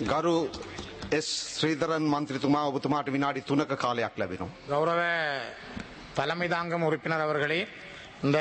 ගරු එස් ශ්‍රීධරන් මන්ත්‍රතුමා ඔබතුමාට විනාඩි තුනක කාලයක් ලැබෙනවා. கௌரவ தலைமை தாங்கும் உறுப்பினர் அவர்களே இந்த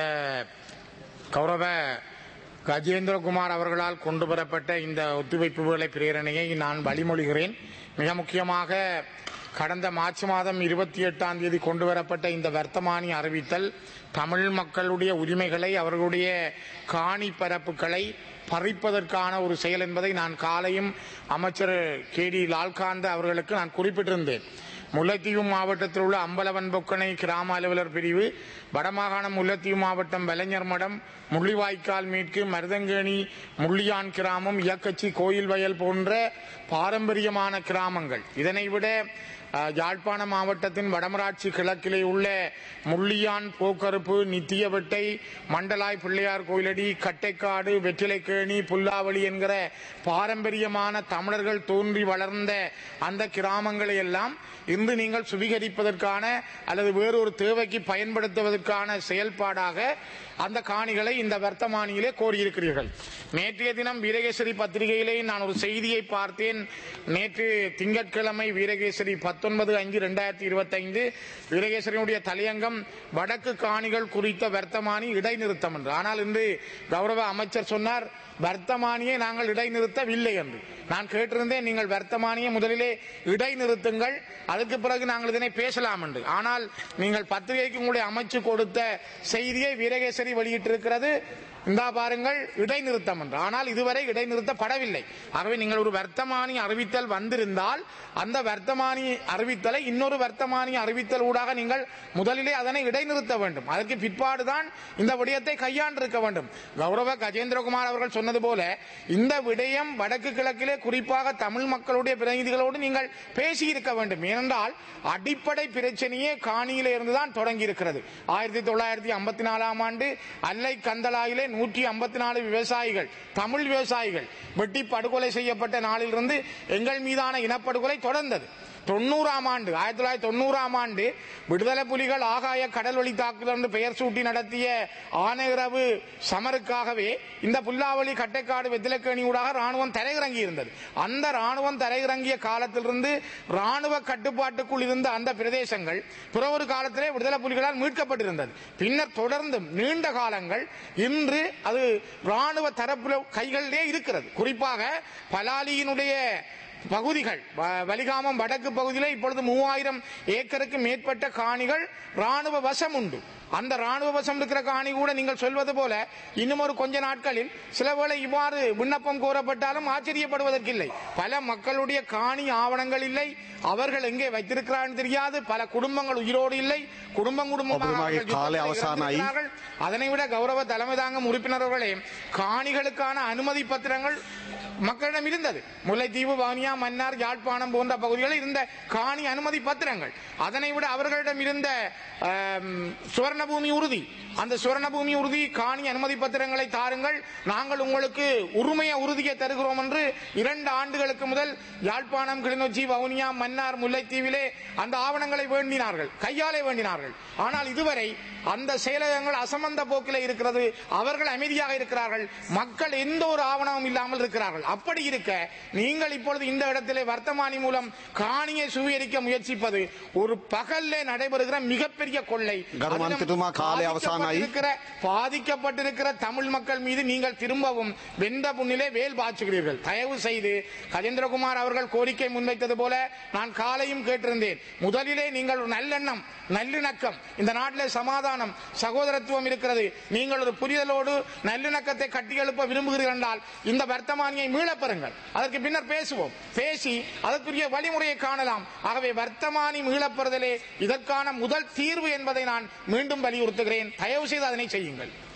கௌரவ கஜேந்திரகுமார் அவர்களால் கொண்டு வரப்பட்ட இந்த ஒத்துழைப்பு வேலை பிரேரணையை நான் வழிமொழிகிறேன் மிக முக்கியமாக கடந்த மார்ச் மாதம் இருபத்தி எட்டாம் தேதி கொண்டு வரப்பட்ட இந்த வர்த்தமானி அறிவித்தல் தமிழ் மக்களுடைய உரிமைகளை அவர்களுடைய காணி பரப்புகளை பறிப்பதற்கான ஒரு செயல் என்பதை நான் காலையும் அமைச்சர் கே டி லால்காந்த அவர்களுக்கு நான் குறிப்பிட்டிருந்தேன் முல்லைத்தீவு மாவட்டத்தில் உள்ள அம்பலவன் பொக்கனை கிராம அலுவலர் பிரிவு வடமாகாணம் முல்லைத்தீவு மாவட்டம் வெலைஞர் மடம் முள்ளிவாய்க்கால் மீட்கு மருதங்கேணி முள்ளியான் கிராமம் இயக்கச்சி கோயில் வயல் போன்ற பாரம்பரியமான கிராமங்கள் இதனை விட அஹ், யாழ்ப்பாண மாவட்டத்தின் வடமராட்சி கிழக்கிலே உள்ள முள்ளியான் போக்கறுப்பு நித்தியவெட்டை மண்டலாய் பிள்ளையார் கோயிலடி கட்டைக்காடு வெற்றிலைக்கேணி புல்லாவளி என்கிற பாரம்பரியமான தமிழர்கள் தோன்றி வளர்ந்த அந்த கிராமங்களை எல்லாம் இன்று நீங்கள் சுவீகரிப்பதற்கான அல்லது வேறொரு தேவைக்கு பயன்படுத்துவதற்கான செயல்பாடாக அந்த காணிகளை இந்த வர்த்தமானியிலே கோரியிருக்கிறீர்கள் நேற்றைய தினம் வீரகேசரி பத்திரிகையிலே நான் ஒரு செய்தியை பார்த்தேன் நேற்று திங்கட்கிழமை வீரகேசரி பத்தொன்பது அஞ்சு ரெண்டாயிரத்தி இருபத்தைந்து வீரகேசரியுடைய தலையங்கம் வடக்கு காணிகள் குறித்த வர்த்தமானி இடைநிறுத்தம் என்று ஆனால் இன்று கௌரவ அமைச்சர் சொன்னார் வர்த்தமானியை நாங்கள் இடைநிறுத்தவில்லை என்று நான் கேட்டிருந்தேன் நீங்கள் வர்த்தமானியை முதலிலே இடைநிறுத்துங்கள் அதுக்கு பிறகு நாங்கள் இதனை பேசலாம் என்று ஆனால் நீங்கள் பத்திரிகைக்கு உங்களுடைய அமைச்சு கொடுத்த செய்தியை வீரகேசரி வெளியிட்டிருக்கிறது இந்தா பாருங்கள் இடைநிறுத்தம் என்று ஆனால் இதுவரை இடைநிறுத்தப்படவில்லை ஆகவே நீங்கள் ஒரு வர்த்தமானி அறிவித்தல் வந்திருந்தால் அந்த வர்த்தமானி அறிவித்தலை இன்னொரு வர்த்தமானி அறிவித்தல் ஊடாக நீங்கள் முதலிலே அதனை இடைநிறுத்த வேண்டும் அதற்கு பிற்பாடுதான் இந்த விடயத்தை கையாண்டிருக்க வேண்டும் கௌரவ கஜேந்திரகுமார் அவர்கள் சொன்னது போல இந்த விடயம் வடக்கு கிழக்கிலே குறிப்பாக தமிழ் மக்களுடைய பிரதிநிதிகளோடு நீங்கள் பேசியிருக்க வேண்டும் ஏனென்றால் அடிப்படை பிரச்சனையே காணியிலே இருந்துதான் தொடங்கி இருக்கிறது ஆயிரத்தி தொள்ளாயிரத்தி ஐம்பத்தி நாலாம் ஆண்டு அல்லை கந்தலாயிலே நூற்றி ஐம்பத்தி நாலு விவசாயிகள் தமிழ் விவசாயிகள் வெட்டி படுகொலை செய்யப்பட்ட நாளிலிருந்து எங்கள் மீதான இனப்படுகொலை தொடர்ந்தது தொண்ணூறாம் ஆண்டு ஆயிரத்தி தொள்ளாயிரத்தி தொண்ணூறாம் ஆண்டு விடுதலை புலிகள் ஆகாய கடல் வழி தாக்குதல் என்று பெயர் சூட்டி நடத்திய ஆனையிரவு சமருக்காகவே இந்த புல்லாவளி கட்டைக்காடு வெத்திலக்கேணி ஊடாக ராணுவம் தரையிறங்கி இருந்தது அந்த ராணுவம் தரையிறங்கிய காலத்திலிருந்து ராணுவ கட்டுப்பாட்டுக்குள் இருந்த அந்த பிரதேசங்கள் பிற ஒரு காலத்திலே விடுதலை புலிகளால் மீட்கப்பட்டிருந்தது பின்னர் தொடர்ந்து நீண்ட காலங்கள் இன்று அது ராணுவ தரப்பு கைகளிலே இருக்கிறது குறிப்பாக பலாலியினுடைய பகுதிகள் வ- வலிகாமம் வடக்கு பகுதியில் இப்பொழுது மூவாயிரம் ஏக்கருக்கு மேற்பட்ட காணிகள் ராணுவ வசம் உண்டு அந்த ராணுவ வசம் இருக்கிற காணி கூட நீங்கள் சொல்வது போல இன்னும் ஒரு கொஞ்ச நாட்களில் சில வேளை இவ்வாறு விண்ணப்பம் கோரப்பட்டாலும் ஆச்சரியப்படுவதற்கில்லை பல மக்களுடைய காணி ஆவணங்கள் இல்லை அவர்கள் எங்கே வைத்திருக்கிறார்கள் தெரியாது பல குடும்பங்கள் உயிரோடு இல்லை குடும்பம் குடும்பமாக ஒபுமாகி அவர்கள் காலை யுத்தத்தில் அவசானாயி. இறந்திருக்கிறார்கள். அதனை விட கௌரவ தலைமை தாங்கும் உறுப்பினர்களே காணிகளுக்கான அனுமதி பத்திரங்கள் மக்களிடம் இருந்தது முல்லைத்தீவு வானியா மன்னார் யாழ்ப்பாணம் போன்ற பகுதிகளில் இருந்த காணி அனுமதி பத்திரங்கள் அதனை விட அவர்களிடம் இருந்த ஆம், சுவர்ணபூமி உறுதி அந்த சுவர்ணபூமி உறுதி காணி அனுமதி பத்திரங்களை தாருங்கள் நாங்கள் உங்களுக்கு உரிமைய உறுதியை தருகிறோம் என்று இரண்டு ஆண்டுகளுக்கு முதல் யாழ்ப்பாணம் கிளிநொச்சி வவுனியா மன்னார் முல்லைத்தீவிலே அந்த ஆவணங்களை வேண்டினார்கள் கையாலே வேண்டினார்கள் ஆனால் இதுவரை அந்த செயலகங்கள் அசமந்த போக்கில் இருக்கிறது அவர்கள் அமைதியாக இருக்கிறார்கள் மக்கள் எந்த ஒரு ஆவணமும் இல்லாமல் இருக்கிறார்கள் அப்படி இருக்க நீங்கள் இப்பொழுது இந்த இடத்திலே வர்த்தமானி மூலம் காணியை சுவீகரிக்க முயற்சிப்பது ஒரு பகல்ல நடைபெறுகிற மிகப்பெரிய கொள்ளை கருமாந்திட்டுமா காலை அவசானாயி. இருக்கிற பாதிக்கப்பட்டிருக்கிற தமிழ் மக்கள் மீது நீங்கள் திரும்பவும் வெந்த புண்ணிலே வேல் பாய்ச்சுகிறீர்கள் தயவு செய்து கஜேந்திரகுமார் அவர்கள் கோரிக்கை முன்வைத்தது போல நான் காலையும் கேட்டிருந்தேன் முதலிலே நீங்கள் ஒரு நல்லெண்ணம் நல்லிணக்கம் இந்த நாட்டில் சமாதானம் சகோதரத்துவம் இருக்கிறது நீங்கள் ஒரு புரிதலோடு நல்லிணக்கத்தை கட்டியெழுப்ப விரும்புகிறீர்கள் என்றால் இந்த வர்த்தமானியை மீளப் பெறுங்கள் அதற்கு பின்னர் பேசுவோம் பேசி அதற்குரிய வழிமுறையை காணலாம் ஆகவே வர்த்தமானி மீளப் பெறுதலே இதற்கான முதல் தீர்வு என்பதை நான் மீண்டும் வலியுறுத்துகிறேன் தயவு செய்து அதனை செய்யுங்கள்